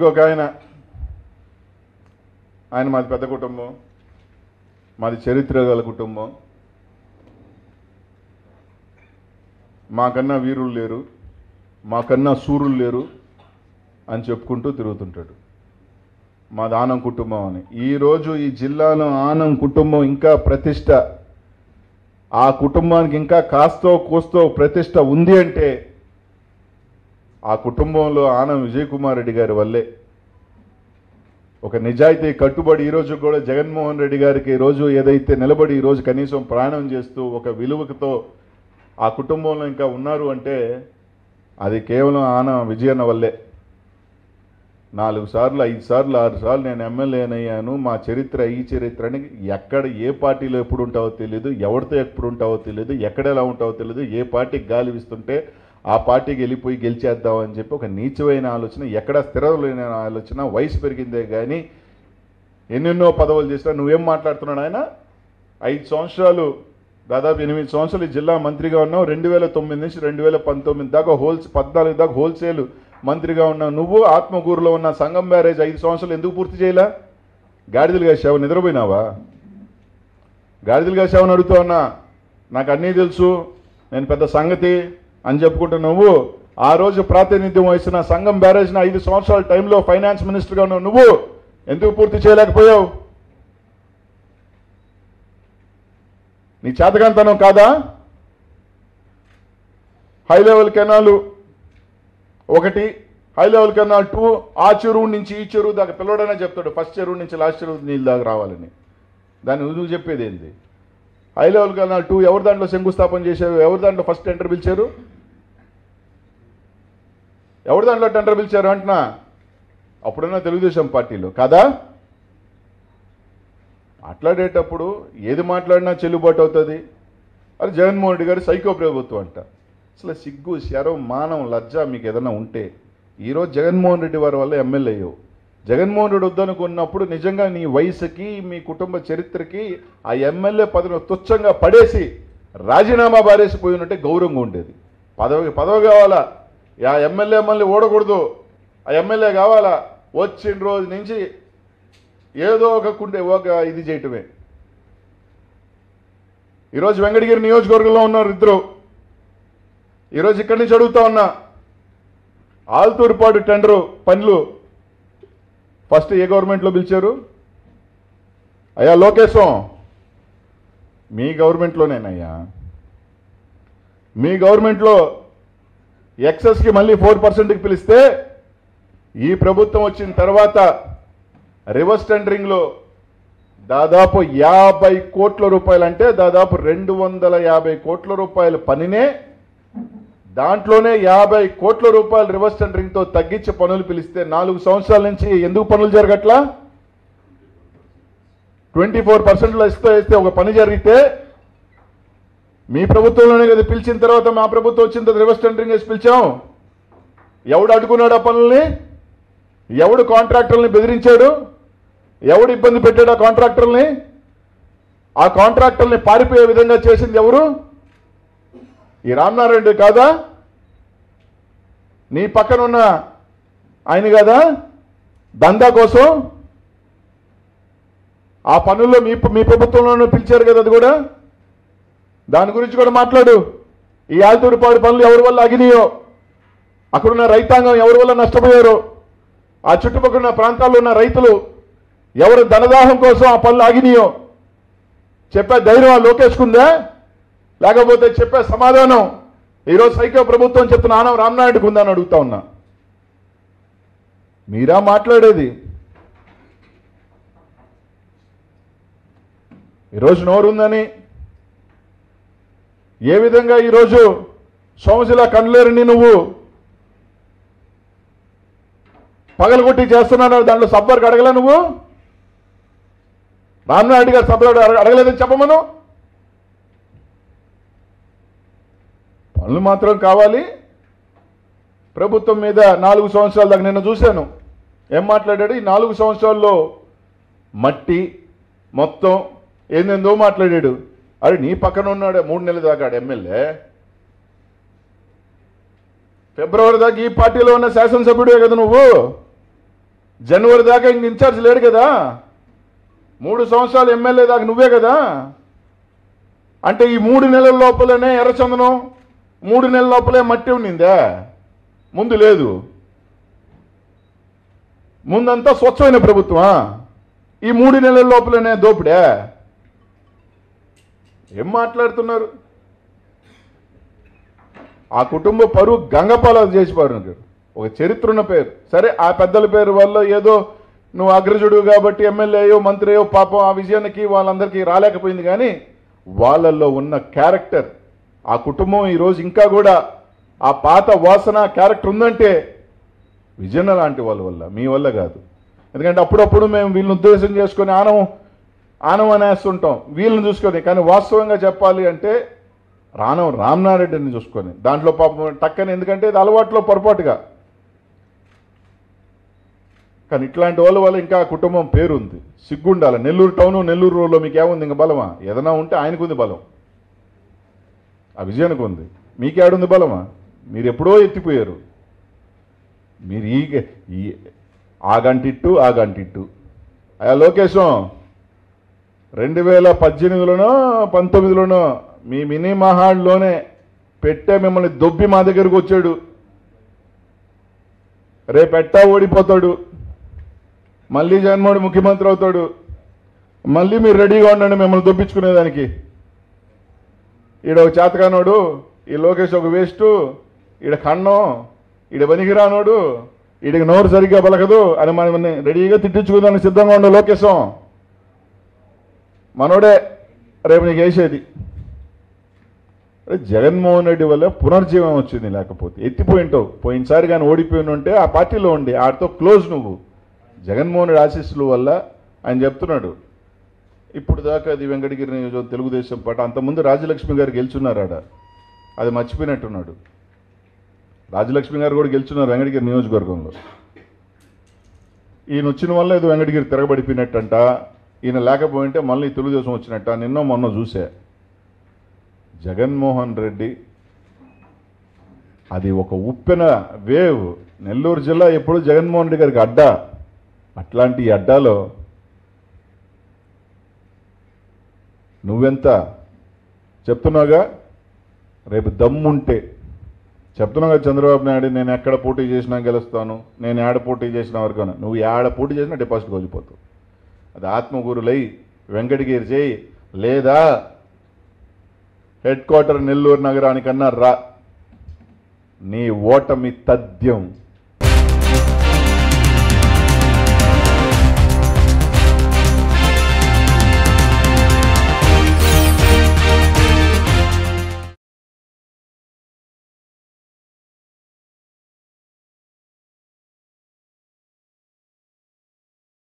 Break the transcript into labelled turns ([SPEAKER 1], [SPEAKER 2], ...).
[SPEAKER 1] ఇంకొక ఆయన ఆయన మాది పెద్ద కుటుంబం మాది చరిత్ర గల కుటుంబం మాకన్నా వీరులు లేరు మాకన్నా సూరులు లేరు అని చెప్పుకుంటూ తిరుగుతుంటాడు మాది ఆనం కుటుంబం అని ఈరోజు ఈ జిల్లాలో ఆనం కుటుంబం ఇంకా ప్రతిష్ట ఆ కుటుంబానికి ఇంకా కాస్తో కూస్తో ప్రతిష్ట ఉంది అంటే ఆ కుటుంబంలో ఆనం విజయ్ కుమార్ రెడ్డి గారి వల్లే ఒక నిజాయితీ కట్టుబడి ఈరోజు కూడా జగన్మోహన్ రెడ్డి గారికి ఈరోజు ఏదైతే నిలబడి ఈరోజు కనీసం ప్రయాణం చేస్తూ ఒక విలువతో ఆ కుటుంబంలో ఇంకా ఉన్నారు అంటే అది కేవలం ఆన విజయన్న వల్లే నాలుగు సార్లు ఐదు సార్లు ఆరు సార్లు నేను ఎమ్మెల్యేనయ్యాను మా చరిత్ర ఈ చరిత్ర అని ఎక్కడ ఏ పార్టీలో ఎప్పుడు ఉంటావో తెలియదు ఎవరితో ఎప్పుడు ఉంటావో తెలియదు ఎక్కడ ఎలా ఉంటావో తెలియదు ఏ పార్టీకి గాలి ఇస్తుంటే ఆ పార్టీకి వెళ్ళిపోయి గెలిచేద్దాం అని చెప్పి ఒక నీచమైన ఆలోచన ఎక్కడ స్థిరమైన ఆలోచన వయసు పెరిగిందే కానీ ఎన్నెన్నో పదవులు చేసినా నువ్వేం మాట్లాడుతున్నాడు ఆయన ఐదు సంవత్సరాలు దాదాపు ఎనిమిది సంవత్సరాలు ఈ జిల్లా మంత్రిగా ఉన్నావు రెండు వేల తొమ్మిది నుంచి రెండు వేల పంతొమ్మిది దాకా హోల్స్ పద్నాలుగు దాకా హోల్సేల్ మంత్రిగా ఉన్నావు నువ్వు ఆత్మకూరులో ఉన్న సంగం బ్యారేజ్ ఐదు సంవత్సరాలు ఎందుకు పూర్తి చేయలా గాడిదలు కాసావు నిద్రపోయినావా గాడిదలు కాసావని అడుగుతా ఉన్నా నాకు అన్నీ తెలుసు నేను పెద్ద సంగతి అని చెప్పుకుంటూ నువ్వు ఆ రోజు ప్రాతినిధ్యం వహిస్తున్న సంఘం బ్యారేజ్ని ఐదు సంవత్సరాల టైంలో ఫైనాన్స్ మినిస్టర్గా ఉన్నావు నువ్వు ఎందుకు పూర్తి చేయలేకపోయావు నీ చేతకంతనం కాదా హై లెవెల్ కెనాలు ఒకటి హై లెవెల్ కెనాల్ టూ ఆ చెరువు నుంచి ఈ చెరువు దాకా పిల్లడనే చెప్తాడు ఫస్ట్ చెరువు నుంచి లాస్ట్ చెరువు నీళ్ళు దాకా రావాలని దాన్ని నువ్వు చెప్పేది ఏంది హై లెవెల్ కెనాల్ టూ ఎవరి దాంట్లో శంకుస్థాపన చేశారు ఎవరి దాంట్లో ఫస్ట్ టెండర్ పిలిచారు ఎవరి దాంట్లో టెండర్ పిలిచారు అంటున్నా అప్పుడున్న తెలుగుదేశం పార్టీలో కదా మాట్లాడేటప్పుడు ఏది మాట్లాడినా చెల్లుబాటు అవుతుంది అది జగన్మోహన్ రెడ్డి గారు సైకో ప్రభుత్వం అంట అసలు సిగ్గు శరం మానం లజ్జ మీకు ఏదైనా ఉంటే ఈరోజు జగన్మోహన్ రెడ్డి వారి వల్ల ఎమ్మెల్యే అయ్యావు జగన్మోహన్ రెడ్డి వద్దనుకున్నప్పుడు నిజంగా నీ వయసుకి మీ కుటుంబ చరిత్రకి ఆ ఎమ్మెల్యే పదవిని తుచ్చంగా పడేసి రాజీనామా బారేసిపోయి ఉంటే గౌరవంగా ఉండేది పదవి పదవి కావాలా ఆ ఎమ్మెల్యే మళ్ళీ ఓడకూడదు ఆ ఎమ్మెల్యే కావాలా వచ్చిన రోజు నుంచి ఏదో ఒక కుండే ఒక ఇది చేయటమే ఈరోజు వెంకటగిరి నియోజకవర్గంలో ఉన్నారు ఇద్దరు ఈరోజు ఇక్కడి నుంచి అడుగుతా ఉన్నా ఆల్తూరుపాటు టెండరు పనులు ఫస్ట్ ఏ గవర్నమెంట్లో పిలిచారు అయ్యా లోకేశం మీ గవర్నమెంట్లోనేనయ్యా మీ గవర్నమెంట్లో ఎక్సెస్కి మళ్ళీ ఫోర్ పర్సెంట్కి పిలిస్తే ఈ ప్రభుత్వం వచ్చిన తర్వాత రివర్స్ టెండరింగ్లో దాదాపు యాభై కోట్ల రూపాయలు అంటే దాదాపు రెండు వందల యాభై కోట్ల రూపాయల పనినే దాంట్లోనే యాభై కోట్ల రూపాయలు రివర్స్ టెండరింగ్తో తగ్గించి పనులు పిలిస్తే నాలుగు సంవత్సరాల నుంచి ఎందుకు పనులు జరగట్లా ట్వంటీ ఫోర్ పర్సెంట్లో ఇస్తే ఇస్తే ఒక పని జరిగితే మీ ప్రభుత్వంలోనే కదా పిలిచిన తర్వాత మా ప్రభుత్వం వచ్చిన తర్వాత రివర్స్ టెండరింగ్ వేసి పిలిచాం ఎవడు అడ్డుకున్నాడు ఆ పనుల్ని ఎవడు కాంట్రాక్టర్ని బెదిరించాడు ఎవడు ఇబ్బంది పెట్టాడు ఆ కాంట్రాక్టర్ని ఆ కాంట్రాక్టర్ని పారిపోయే విధంగా చేసింది ఎవరు ఈ రామనారాయణ రెడ్డి కాదా నీ పక్కన ఉన్న ఆయన కాదా దందా కోసం ఆ పనుల్లో మీ మీ ప్రభుత్వంలోనూ పిలిచారు కదా అది కూడా దాని గురించి కూడా మాట్లాడు ఈ ఆల్తూరుపాడు పనులు ఎవరి వల్ల అగినాయో అక్కడున్న రైతాంగం ఎవరి వల్ల నష్టపోయారో ఆ చుట్టుపక్కల ఉన్న ప్రాంతాల్లో ఉన్న రైతులు ఎవరు ధనదాహం కోసం ఆ పనులు ఆగినాయో చెప్పే ధైర్యం ఆ లోకేష్కుందా లేకపోతే చెప్పే సమాధానం ఈరోజు సైకో ప్రభుత్వం చెప్తున్న ఆనం రామనాయుడుకు ఉందా అని అడుగుతా ఉన్నా మీరా మాట్లాడేది ఈరోజు నోరుందని ఏ విధంగా ఈరోజు సోమశిల కండ్లేరుని నువ్వు పగలగొట్టి చేస్తున్నాను దాంట్లో సబ్బర్కి అడగలే నువ్వు రామనాయుడు గారు సభలో అడగలేదని చెప్పమను పనులు మాత్రం కావాలి ప్రభుత్వం మీద నాలుగు సంవత్సరాల దాకా నిన్న చూశాను ఏం మాట్లాడాడు ఈ నాలుగు సంవత్సరాల్లో మట్టి మొత్తం ఏందేందో మాట్లాడాడు అరే నీ పక్కన ఉన్నాడు మూడు నెలల దాకా ఆడు ఎమ్మెల్యే ఫిబ్రవరి దాకా ఈ పార్టీలో ఉన్న శాసనసభ్యుడే కదా నువ్వు జనవరి దాకా ఇంక ఇన్ఛార్జ్ లేడు కదా మూడు సంవత్సరాలు ఎమ్మెల్యే దాకా నువ్వే కదా అంటే ఈ మూడు నెలల లోపలనే ఎర్రచందనం మూడు నెలల లోపలే మట్టి ఉండిందా ముందు లేదు ముందంతా స్వచ్ఛమైన ప్రభుత్వమా ఈ మూడు నెలల లోపలనే దోపిడే ఏం మాట్లాడుతున్నారు ఆ కుటుంబ పరువు గంగపాలు చేసి పారు ఒక చరిత్ర ఉన్న పేరు సరే ఆ పెద్దల పేరు వల్ల ఏదో నువ్వు అగ్రజుడు కాబట్టి ఎమ్మెల్యేయో మంత్రియో పాపం ఆ విజయానికి వాళ్ళందరికీ రాలేకపోయింది కానీ వాళ్ళల్లో ఉన్న క్యారెక్టర్ ఆ కుటుంబం ఈరోజు ఇంకా కూడా ఆ పాత వాసన క్యారెక్టర్ ఉందంటే విజయన లాంటి వాళ్ళ వల్ల మీ వల్ల కాదు ఎందుకంటే అప్పుడప్పుడు మేము వీళ్ళని ఉద్దేశం చేసుకొని ఆనం ఆనం అనేస్తుంటాం వీళ్ళని చూసుకొని కానీ వాస్తవంగా చెప్పాలి అంటే రానం రామనారెడ్డిని చూసుకొని దాంట్లో పాపం టక్కని ఎందుకంటే ఇది అలవాట్లో పొరపాటుగా కానీ ఇట్లాంటి వాళ్ళ వల్ల ఇంకా ఆ కుటుంబం పేరు ఉంది సిగ్గుండాలి నెల్లూరు టౌన్ నెల్లూరు రోడ్లో మీకు ఏముంది ఇంకా బలమా ఏదైనా ఉంటే ఆయనకు ఉంది బలం ఆ విజయానికి ఉంది మీకేడుంది బలమా మీరు ఎప్పుడో ఎత్తిపోయారు మీరు ఈ ఈ ఆ గంటిట్టు ఆ గంటిట్టు అయ్యా లోకేశం రెండు వేల పద్దెనిమిదిలోనో పంతొమ్మిదిలోనో మీ మినీ మహాడ్లోనే పెట్టే మిమ్మల్ని దొబ్బి మా దగ్గరకు వచ్చాడు రేపెట్టా ఓడిపోతాడు మళ్ళీ జగన్మోహన్ ముఖ్యమంత్రి అవుతాడు మళ్ళీ మీరు రెడీగా ఉండండి మిమ్మల్ని దొబ్బించుకునేదానికి ఈడ ఒక చేతకానోడు ఈ లోకేష్ ఒక వేస్ట్ ఈడ కన్నం ఈడ పనికిరానోడు ఈడికి నోరు సరిగ్గా పలకదు అని మనం రెడీగా తిట్టించుకుందానికి సిద్ధంగా ఉండే లోకేశం మనోడే రేపు నీకు వేసేది అరే జగన్మోహన్ రెడ్డి వల్ల పునర్జీవం వచ్చింది లేకపోతే ఎత్తిపోయింటావు పోయినసారి కానీ ఓడిపోయిన ఉంటే ఆ పార్టీలో ఉండి ఆడితో క్లోజ్ నువ్వు జగన్మోహన్ రెడ్డి ఆశీస్సుల వల్ల ఆయన చెప్తున్నాడు ఇప్పుడు దాకా అది వెంకటగిరి నియోజకవర్గం తెలుగుదేశం పార్టీ అంతకుముందు రాజలక్ష్మి గారు గెలుచున్నారు ఆడ అది మర్చిపోయినట్టున్నాడు రాజలక్ష్మి గారు కూడా గెలుచున్నారు వెంకటగిరి నియోజకవర్గంలో ఈయన వచ్చిన వల్ల ఏదో వెంకటగిరి తిరగబడిపోయినట్టంట ఈయన లేకపోయింటే మళ్ళీ తెలుగుదేశం వచ్చినట్ట నిన్నో మొన్న చూసా జగన్మోహన్ రెడ్డి అది ఒక ఉప్పెన వేవ్ నెల్లూరు జిల్లా ఎప్పుడు జగన్మోహన్ రెడ్డి గారికి అడ్డా అట్లాంటి ఈ అడ్డాలో నువ్వెంత చెప్తున్నావుగా రేపు దమ్ముంటే చెప్తున్నావుగా చంద్రబాబు నాయుడు నేను ఎక్కడ పోటీ చేసినా గెలుస్తాను నేను ఏడ పోటీ చేసిన వరకు నువ్వు ఏడ పోటీ చేసినా డిపాజిట్ కోల్పోతావు అది ఆత్మగురులై వెంకటగిరి చేయి లేదా హెడ్ క్వార్టర్ నెల్లూరు నగరానికన్నా రా నీ ఓటమి తథ్యం